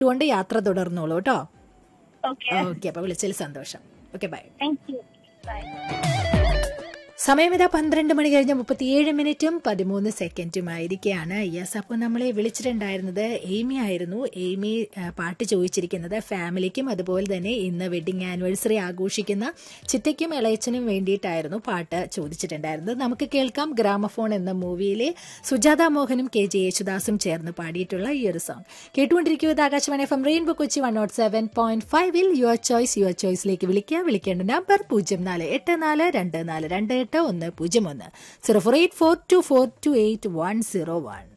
കൊണ്ട് യാത്ര തുടർന്നോളൂ കേട്ടോ ഓക്കെ ഓക്കെ അപ്പൊ വിളിച്ചതിൽ സന്തോഷം okay bye thank you bye സമയം ഇതാ പന്ത്രണ്ട് മണി കഴിഞ്ഞ് മുപ്പത്തിയേഴ് മിനിറ്റും പതിമൂന്ന് സെക്കൻഡും ആയിരിക്കുകയാണ് യെസ് അപ്പോൾ നമ്മളെ വിളിച്ചിട്ടുണ്ടായിരുന്നത് എയ്മി ആയിരുന്നു എയ്മി ആ, പാട്ട് ചോദിച്ചിരിക്കുന്നത് ഫാമിലിക്കും അതുപോലെ തന്നെ ഇന്ന് വെഡിങ് ആനിവേഴ്സറി ആഘോഷിക്കുന്ന ചിറ്റയ്ക്കും ഇളയച്ചനും വേണ്ടിയിട്ടായിരുന്നു പാട്ട് ചോദിച്ചിട്ടുണ്ടായിരുന്നത് നമുക്ക് കേൾക്കാം ഗ്രാമഫോൺ എന്ന മൂവിയിലെ സുജാത മോഹനും കെ ജെ യേശുദാസും ചേർന്ന് പാടിയിട്ടുള്ള ഈ ഒരു സോങ് കേട്ടുകൊണ്ടിരിക്കുന്നത് Akashvani F M rainbow Kochi one naught seven point ഫൈവിൽ യുവർ ചോയ്സ് യുവർ ചോയ്സിലേക്ക് വിളിക്കുക വിളിക്കേണ്ട നമ്പർ പൂജ്യം നാല് എട്ട് നാല് രണ്ട് നാല് രണ്ട് എട്ട് ഒന്ന് പൂജ്യം ഒന്ന് zero four eight four two four two eight one zero one